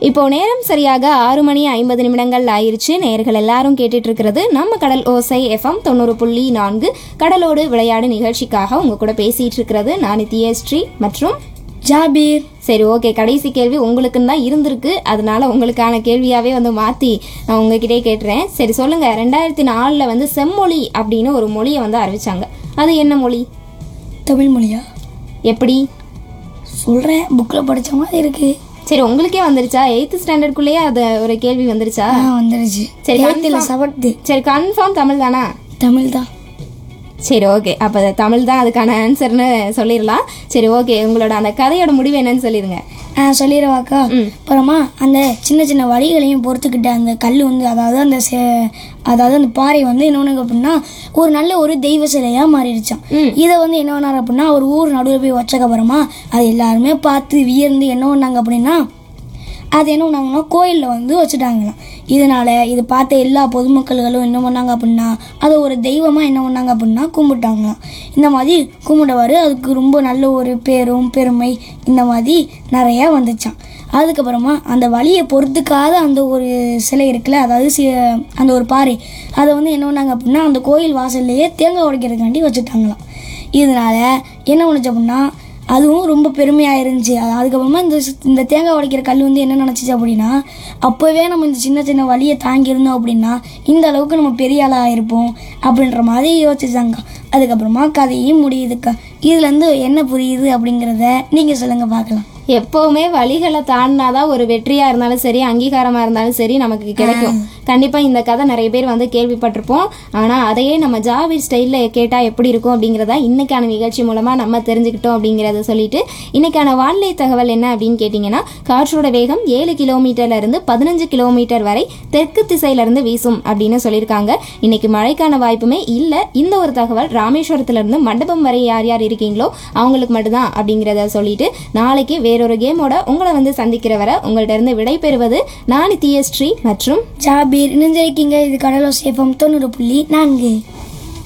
இப்போ நேரம் சரியாக ஆறு மணி ஐம்பது நிமிடங்கள் ஆயிருச்சு நேர்கள் எல்லாரும் கேட்டுட்டு இருக்கிறது நம்ம கடல் ஓசை எஃப்எம் தொண்ணூறு புள்ளி நான்கு கடலோடு விளையாடு நிகழ்ச்சிக்காக உங்க கூட பேசிட்டு இருக்கிறது நான் நித்யஸ்ரீ மற்றும் ஜாபீர் சரி ஓகே கடைசி கேள்வி உங்களுக்குன்னு தான் இருந்திருக்கு அதனால உங்களுக்கான கேள்வியாவே வந்து மாத்தி நான் உங்ககிட்டே கேட்டுறேன் சரி சொல்லுங்க ரெண்டாயிரத்தி நாலுல வந்து செம்மொழி அப்படின்னு ஒரு மொழியை வந்து அறிவிச்சாங்க அது என்ன மொழி தமிழ் மொழியா எப்படி சொல்கிறேன் புக்கில் படித்த மாதிரி இருக்கு சரி உங்களுக்கே வந்துருச்சா எயித்து ஸ்டாண்டர்ட்குள்ளேயே அது ஒரு கேள்வி வந்துருச்சா ஆ வந்துடுச்சு சரி, எயித்தில் confirm. செவன்த்து சரி கன்ஃபார்ம் தமிழ் தானா தமிழ் தான் சரி ஓகே அப்போ தமிழ் தான் அதுக்கான ஆன்சர்னு சொல்லிடலாம் சரி ஓகே உங்களோட அந்த கதையோட முடிவு என்னன்னு சொல்லிடுங்க ஆ சொல்லிடுவாக்கா ம். அப்புறமா அந்த சின்ன சின்ன வழிகளையும் பொறுத்துக்கிட்ட அந்த கல் வந்து அதாவது அந்த செ- அதாவது அந்த பாறை வந்து என்ன பண்ணாங்க அப்படின்னா ஒரு நல்ல ஒரு தெய்வ சிலையாக மாறிடுச்சான் ம். இதை வந்து என்ன பண்ணாரு அப்படின்னா ஒரு ஊர் நடுவில் போய் வச்சக்க அப்புறமா அது எல்லாருமே பார்த்து வியர்ந்து என்ன பண்ணாங்க அப்படின்னா அது என்ன பண்ணாங்கன்னா கோயிலில் வந்து வச்சுட்டாங்களாம் இதனால இது பார்த்த எல்லா பொதுமக்கள்களும் என்ன பண்ணாங்க அப்படின்னா அதை ஒரு தெய்வமாக என்ன பண்ணாங்க அப்படின்னா கும்பிட்டாங்களாம் இந்த மாதிரி கும்பிடவாரு அதுக்கு ரொம்ப நல்ல ஒரு பேரும் பெருமை இந்த மாதிரி நிறையா வந்துச்சான் அதுக்கப்புறமா அந்த வழியை பொறுத்துக்காத அந்த ஒரு சிலை இருக்குல்ல அதாவது சி- அந்த ஒரு பாறை அதை வந்து என்ன பண்ணாங்க அப்படின்னா அந்த கோயில் வாசல்லையே தேங்காய் உடைக்கிறதுக்காண்டி வச்சுட்டாங்களாம் இதனால என்ன பண்ணுச்சு அப்படின்னா அதுவும் ரொம்ப பெருமையாக இருந்துச்சு அது அதுக்கப்புறமா இந்த ஸ்- இந்த தேங்காய் உடைக்கிற கல் வந்து என்ன நினச்சிச்சு அப்படின்னா அப்போவே நம்ம இந்த சின்ன சின்ன வழியை தாங்கியிருந்தோம் அப்படின்னா இந்த அளவுக்கு நம்ம பெரிய ஆளாக இருப்போம் அப்படின்ற மாதிரி யோசிச்சாங்க அதுக்கப்புறமா கதையும் முடியுதுக்கா இதுலேருந்து என்ன புரியுது அப்படிங்கிறத நீங்கள் சொல்லுங்கள் பார்க்கலாம் எப்பவுமே வழிகளை தாண்டினாதான் ஒரு வெற்றியா இருந்தாலும் சரி அங்கீகாரமா இருந்தாலும் சரி நமக்கு கிடைக்கும் கண்டிப்பா இந்த கதை நிறைய பேர் வந்து கேள்விப்பட்டிருப்போம் ஆனா அதையே நம்ம ஜாவிர் ஸ்டைல்ல கேட்டா எப்படி இருக்கும் அப்படிங்கிறத இன்னைக்கான நிகழ்ச்சி மூலமா நம்ம தெரிஞ்சுக்கிட்டோம் அப்படிங்கறத சொல்லிட்டு இன்னைக்கான வானிலை தகவல் என்ன அப்படின்னு கேட்டிங்கன்னா காற்றோட வேகம் ஏழு கிலோமீட்டர்ல இருந்து பதினஞ்சு கிலோமீட்டர் வரை தெற்கு திசையில இருந்து வீசும் அப்படின்னு சொல்லியிருக்காங்க இன்னைக்கு மழைக்கான வாய்ப்புமே இல்ல இந்த ஒரு தகவல் ராமேஸ்வரத்துல இருந்து மண்டபம் வரை யார் யார் இருக்கீங்களோ அவங்களுக்கு மட்டும்தான் அப்படிங்கிறத சொல்லிட்டு நாளைக்கு வேறொரு கேமோட உங்களை வந்து சந்திக்கிற வரை உங்கள்ட்ட இருந்து விடை பெறுவது நான் நித்யஸ்ரீ மற்றும் ஜாபீர் இணைஞ்சிருக்கீங்க இது கடலோ சேஃபம் தொண்ணூறு புள்ளி நான்கு